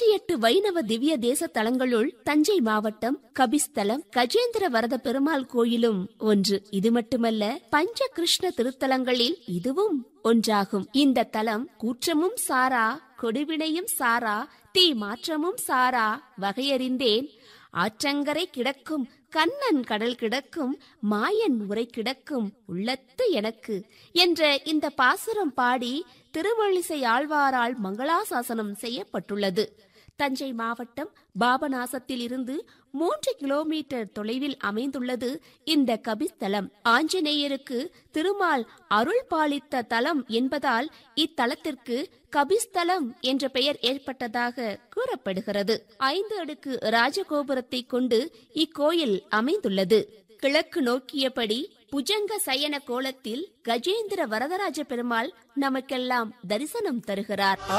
எட்டு வைணவ திவ்ய தேச தலங்களுள் தஞ்சை மாவட்டம் கபிஸ்தலம் கஜேந்திர வரத பெருமாள் கோயிலும் ஒன்று இது மட்டுமல்ல பஞ்ச கிருஷ்ண திருத்தலங்களில் இதுவும் ஒன்றாகும் இந்த தலம் கூற்றமும் சாரா கொடுவினையும் சாரா தீ மாற்றமும் சாரா வகையறிந்தேன் ஆற்றங்கரை கிடக்கும் கண்ணன் கடல் கிடக்கும் மாயன் உரை கிடக்கும் உள்ளத்து எனக்கு என்ற இந்த பாசுரம் பாடி திருமழிசை ஆழ்வாரால் மங்களாசாசனம் செய்யப்பட்டுள்ளது தஞ்சை மாவட்டம் பாபநாசத்தில் இருந்து மூன்று கிலோமீட்டர் தொலைவில் அமைந்துள்ளது இந்த கபிஸ்தலம் ஆஞ்சநேயருக்கு திருமால் அருள் பாலித்த தலம் என்பதால் இத்தலத்திற்கு கபிஸ்தலம் என்ற பெயர் ஏற்பட்டதாக கூறப்படுகிறது ஐந்து அடுக்கு ராஜகோபுரத்தை கொண்டு இக்கோயில் அமைந்துள்ளது கிழக்கு நோக்கியபடி புஜங்க சயன கோலத்தில் கஜேந்திர வரதராஜ பெருமாள் நமக்கெல்லாம் தரிசனம் தருகிறார்